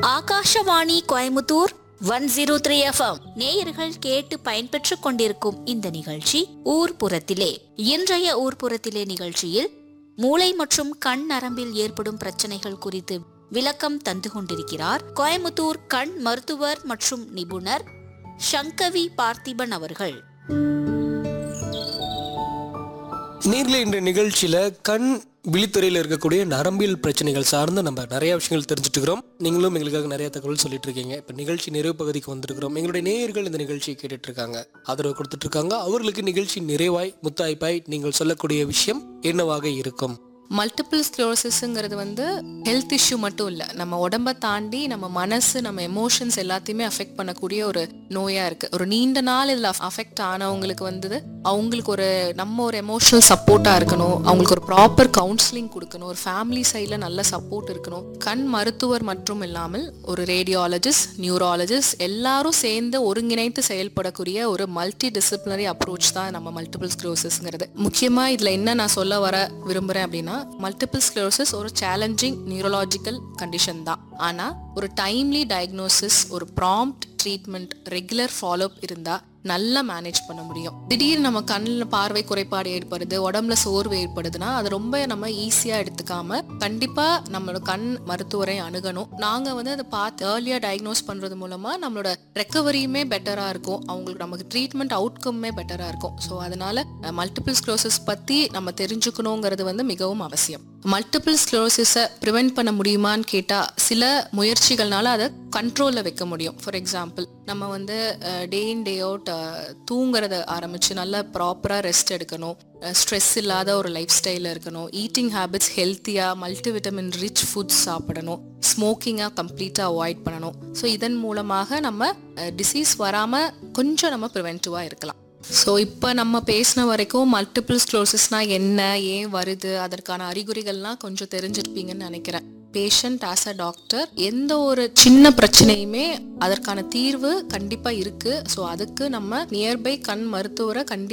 Akashvani Coimbatore one zero three FM நேயர்கள் கேட்டு பயன்பெற்றுக் கொண்டிருக்கும் இந்த நிகழ்ச்சி ஊர்ப்புறத்திலே இன்றைய ஊர்ப்புறத்திலே நிகழ்ச்சியில் மூளை மற்றும் கண் நரம்பில் ஏற்படும் பிரச்சனைகள் குறித்து விளக்கம் தந்து கொண்டிருக்கிறார் கோயமுத்தூர் கண் மருத்துவர் மற்றும் நிபுணர் சங்கவி பார்த்திபன் அவர்கள் நேரில் இன்ற நிகழ்ச்சியில் கண் விழித்துறையில் இருக்கக்கூடிய நரம்பியல் பிரச்சனைகள் சார்ந்து நம்ம நிறைய விஷயங்கள் தெரிஞ்சுட்டு இருக்கிறோம் நீங்களும் எங்களுக்காக நிறைய தகவல் சொல்லிட்டு இருக்கீங்க இப்போ நிகழ்ச்சி நிறைவு பகுதிக்கு வந்திருக்கிறோம் எங்களுடைய நேயர்கள் இந்த நிகழ்ச்சியை கேட்டுட்டு இருக்காங்க ஆதரவு கொடுத்துட்டு இருக்காங்க அவர்களுக்கு நிகழ்ச்சி நிறைவாய் முத்தாய்ப்பாய் நீங்கள் சொல்லக்கூடிய விஷயம் என்னவாக இருக்கும் மல்டிபிள் ஸ்க்ளோசிஸ்ங்கிறது வந்து ஹெல்த் இஷ்யூ மட்டும் இல்லை நம்ம உடம்ப தாண்டி நம்ம மனசு நம்ம எமோஷன்ஸ் எல்லாத்தையுமே அஃபெக்ட் பண்ணக்கூடிய ஒரு நோயா இருக்கு ஒரு நீண்ட நாள் இதில் அஃபெக்ட் ஆனவங்களுக்கு வந்து அவங்களுக்கு ஒரு நம்ம ஒரு எமோஷனல் சப்போர்ட்டா இருக்கணும் அவங்களுக்கு ஒரு ப்ராப்பர் கவுன்சிலிங் கொடுக்கணும் ஒரு ஃபேமிலி சைடில் நல்ல சப்போர்ட் இருக்கணும் கண் மருத்துவர் மட்டும் இல்லாமல் ஒரு ரேடியாலஜிஸ்ட் நியூராலஜிஸ்ட் எல்லாரும் சேர்ந்து ஒருங்கிணைத்து செயல்படக்கூடிய ஒரு மல்டி டிசிப்ளினரி அப்ரோச் தான் நம்ம மல்டிபிள் ஸ்க்ளோசிஸ்ங்கிறது முக்கியமா இதுல என்ன நான் சொல்ல வர விரும்புறேன் அப்படின்னா மல்டிபிள் ஸ்க்ளோசிஸ் ஒரு சேலஞ்சிங் நியூரலாஜிக்கல் கண்டிஷன் தான் ஆனா ஒரு டைம்லி டயக்னோசிஸ் ஒரு ப்ராம்ப்ட் ட்ரீட்மெண்ட் ரெகுலர் ஃபாலோஅப் இருந்தா நல்லா மேனேஜ் பண்ண முடியும் திடீர்னு நம்ம கண்ணில் பார்வை குறைபாடு ஏற்படுது உடம்புல சோர்வு ஏற்படுதுன்னா அது ரொம்ப நம்ம ஈஸியா எடுத்துக்காம கண்டிப்பா நம்மளோட கண் மருத்துவரை அணுகணும் நாங்க வந்து அதை பார்த்து ஏர்லியா டயக்னோஸ் பண்றது மூலமா நம்மளோட ரெக்கவரியுமே பெட்டரா இருக்கும் அவங்களுக்கு நமக்கு ட்ரீட்மெண்ட் அவுட்கம்மே பெட்டரா இருக்கும் ஸோ அதனால மல்டிபிள் ஸ்க்ளோசிஸ் பத்தி நம்ம தெரிஞ்சுக்கணுங்கிறது வந்து மிகவும் அவசியம் மல்டிபிள் ஸ்க்ளோசிஸை ப்ரிவென்ட் பண்ண முடியுமான்னு கேட்டா சில முயற்சிகள்னால அதை கண்ட்ரோலில் வைக்க முடியும் ஃபார் எக்ஸாம்பிள் நம்ம வந்து டே இன் டே அவுட் தூங்குறத ஆரம்பிச்சு நல்லா ப்ராப்பராக ரெஸ்ட் எடுக்கணும் ஸ்ட்ரெஸ் இல்லாத ஒரு லைஃப் ஸ்டைலில் இருக்கணும் ஈட்டிங் ஹேபிட்ஸ் ஹெல்த்தியாக மல்டிவிட்டமின் ரிச் ஃபுட்ஸ் சாப்பிடணும் ஸ்மோக்கிங்காக கம்ப்ளீட்டாக அவாய்ட் பண்ணணும் ஸோ இதன் மூலமாக நம்ம டிசீஸ் வராமல் கொஞ்சம் நம்ம ப்ரிவென்டிவாக இருக்கலாம் ஸோ இப்போ நம்ம பேசின வரைக்கும் மல்டிபிள் ஸ்க்ளோசிஸ்னா என்ன ஏன் வருது அதற்கான அறிகுறிகள்லாம் கொஞ்சம் தெரிஞ்சிருப்பீங்கன்னு நினைக்கிறேன் பேஷண்ட் ஆஸ் அ டாக்டர் எந்த ஒரு சின்ன பிரச்சனையுமே அதற்கான தீர்வு கண்டிப்பாக இருக்கு ஸோ அதுக்கு நம்ம நியர்பை கண் மருத்துவரை கண்டி